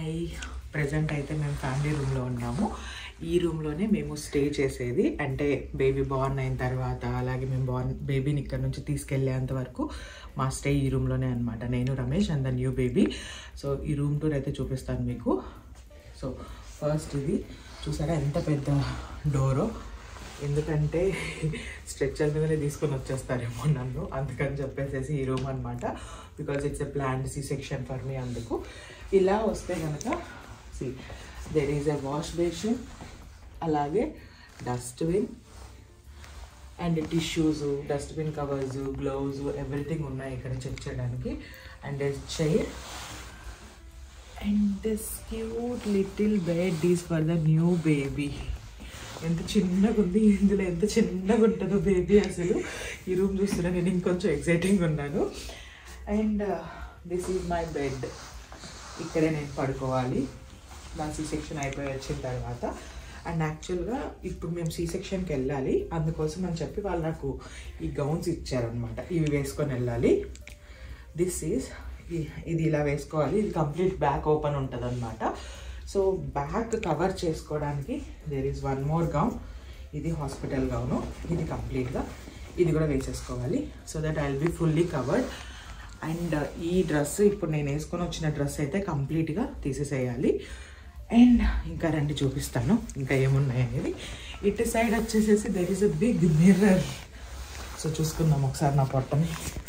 hi present అయితే మేము family రూమ్లో ఉన్నాము ఈ రూమ్లోనే మేము స్టే చేసేది అంటే బేబీ బార్న్ అయిన తర్వాత అలాగే మేము బార్న్ బేబీని ఇక్కడ నుంచి తీసుకెళ్ళేంత వరకు మా స్టే ఈ రూమ్లోనే అనమాట నేను Ramesh and the new baby so ఈ రూమ్ టూర్ అయితే చూపిస్తాను మీకు సో ఫస్ట్ ఇది చూసారా ఎంత పెద్ద డోరో ఎందుకంటే స్ట్రెచ్చర్ మీదనే తీసుకొని వచ్చేస్తారేమో నన్ను అందుకని చెప్పేసి ఈ రూమ్ అనమాట because it's a plan C section for me అందుకు ఇలా వస్తే కనుక see there is a wash basin అలాగే dustbin and tissues dustbin covers gloves everything ఉన్నాయి ఇక్కడ చెక్ చేయడానికి and chair and this cute little bed is for the new baby ఎంత చిన్నగా ఉంది ఇందులో ఎంత చిన్నగా ఉంటుందో బేబీ అసలు ఈ రూమ్ చూస్తున్నా నేను ఇంకొంచెం ఎక్సైటింగ్ ఉన్నాను and this is my bed ఇక్కడే నేను పడుకోవాలి నా సీ సెక్షన్ అయిపోయి వచ్చిన తర్వాత అండ్ యాక్చువల్గా ఇప్పుడు మేము సీ సెక్షన్కి వెళ్ళాలి అందుకోసం అని చెప్పి వాళ్ళు నాకు ఈ గౌన్స్ ఇచ్చారనమాట ఇవి వేసుకొని వెళ్ళాలి దిస్ ఈజ్ ఇది ఇలా వేసుకోవాలి ఇది కంప్లీట్ బ్యాక్ ఓపెన్ ఉంటుంది అనమాట సో బ్యాక్ కవర్ చేసుకోవడానికి there is one more gown ఇది హాస్పిటల్ గౌను ఇది కంప్లీట్గా ఇది కూడా వేసేసుకోవాలి so that I will be fully covered and ఈ డ్రెస్ ఇప్పుడు నేను వేసుకొని వచ్చిన డ్రెస్ అయితే కంప్లీట్గా తీసేసేయాలి అండ్ ఇంకా రండి చూపిస్తాను ఇంకా ఏమున్నాయి అనేది ఇటు సైడ్ వచ్చేసేసి there is a big mirror so చూసుకుందాం ఒకసారి నా పొట్టని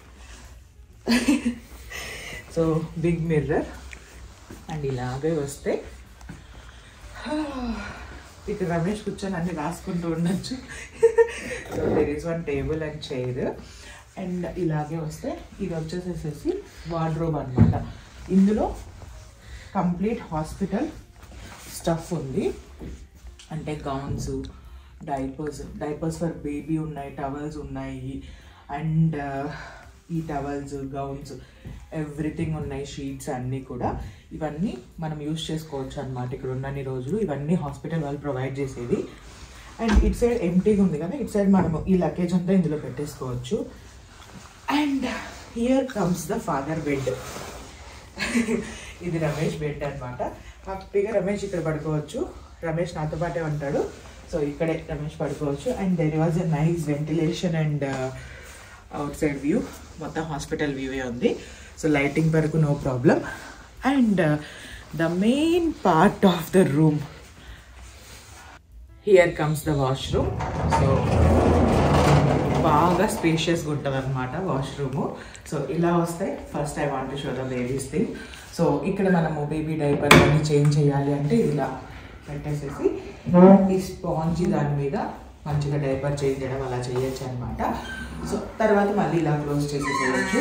సో బిగ్ మిర్రర్ అండ్ ఇలాగే వస్తే ఇక్కడ రమేష్ కూర్చొని అన్ని రాసుకుంటూ ఉండొచ్చు so there is one table and chair and ఇలాగే వస్తే ఇది వచ్చేసేసి వార్డ్రోబ్ అనమాట ఇందులో కంప్లీట్ హాస్పిటల్ స్టఫ్ ఉంది అంటే gowns diapers diapers for baby ఉన్నాయి టవల్స్ ఉన్నాయి అండ్ ఈ టవల్స్ గౌన్స్ ఎవ్రీథింగ్ ఉన్నాయి షీట్స్ అన్నీ కూడా ఇవన్నీ మనం యూస్ చేసుకోవచ్చు అనమాట ఇక్కడ ఉన్నన్ని రోజులు ఇవన్నీ హాస్పిటల్ వాళ్ళు ప్రొవైడ్ చేసేది అండ్ ఇట్ సైడ్ ఎంటీగా ఉంది కదా ఇట్ సైడ్ మనము ఈ లగేజ్ అంతా ఇందులో పెట్టేసుకోవచ్చు and here comes the father bed ఇది రమేష్ బెడ్ అనమాట హ్యాపీగా రమేష్ ఇక్కడ పడుకోవచ్చు రమేష్ నాతో పాటే ఉంటాడు సో ఇక్కడే రమేష్ పడుకోవచ్చు and there was a nice ventilation and outside view మొత్తం హాస్పిటల్ వ్యూ ఉంది సో లైటింగ్ వరకు no problem and the main part of the room here comes the washroom so బాగా స్పేషియస్గా ఉంటుంది అనమాట వాష్రూమ్ సో ఇలా వస్తే first I want show the babies thing so ఇక్కడ మనము బేబీ డైపర్ అన్ని చేంజ్ చేయాలి అంటే ఇది ఇలా పెట్టేసేసి ఈ స్పాంజ్ దాని మీద మంచిగా డైపర్ చేంజ్ చేయడం అలా చేయొచ్చు అనమాట సో తర్వాత మళ్ళీ ఇలా క్లోజ్ చేసేసేయచ్చు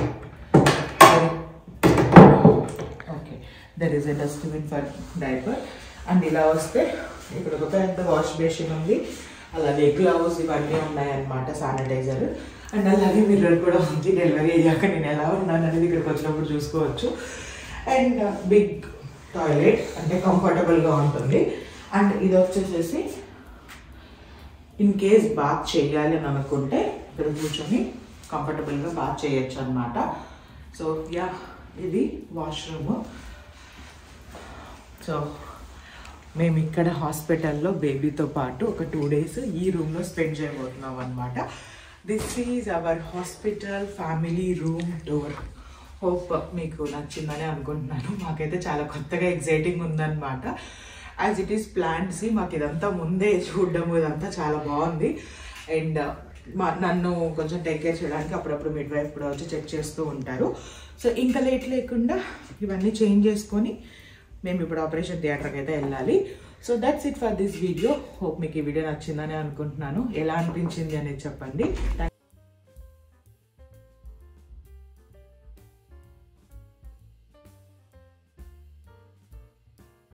okay there is a dustbin for diaper and ఇలా వస్తే ఇక్కడ ఒక పెద్ద వాష్ బేసిన్ ఉంది అలాగే గ్లౌస్ ఇవన్నీ ఉన్నాయన్నమాట శానిటైజర్ అండ్ అలాగే మిర్రర్ కూడా ఉంది డెలివరీ అయ్యాక నేను ఎలా ఉన్నాను అనేది ఇక్కడికి వచ్చినప్పుడు చూసుకోవచ్చు అండ్ బిగ్ టాయిలెట్ అంటే కంఫర్టబుల్గా ఉంటుంది అండ్ ఇది వచ్చేసేసి ఇన్ కేస్ బాత్ చేయాలి అని అనుకుంటే ఇక్కడ కూర్చొని కంఫర్టబుల్గా బాత్ చేయొచ్చు అనమాట సో యా ఇది వాష్రూమ్ సో మేము ఇక్కడ హాస్పిటల్లో బేబీతో పాటు ఒక టూ డేస్ ఈ రూమ్లో స్పెండ్ చేయబోతున్నాం అనమాట this is our hospital family room tour hope మీకు నచ్చిందని అనుకుంటున్నాను మాకైతే చాలా కొత్తగా ఎగ్జైటింగ్ ఉందన్నమాట యాజ్ ఇట్ ఈస్ ప్లాన్స్ మాకు ఇదంతా ముందే చూడడం ఇదంతా చాలా బాగుంది అండ్ మా నన్ను కొంచెం టేక్ కేర్ చేయడానికి అప్పుడప్పుడు మిడ్ వైఫ్ కూడా వచ్చి చెక్ చేస్తూ ఉంటారు సో ఇంకా లేట్ లేకుండా ఇవన్నీ చేంజ్ చేసుకొని మేము ఇప్పుడు ఆపరేషన్ థియేటర్కి అయితే వెళ్ళాలి so that's it for this video hope మీకు ఈ వీడియో నచ్చిందని అనుకుంటున్నాను ఎలా అనిపించింది అనేది చెప్పండి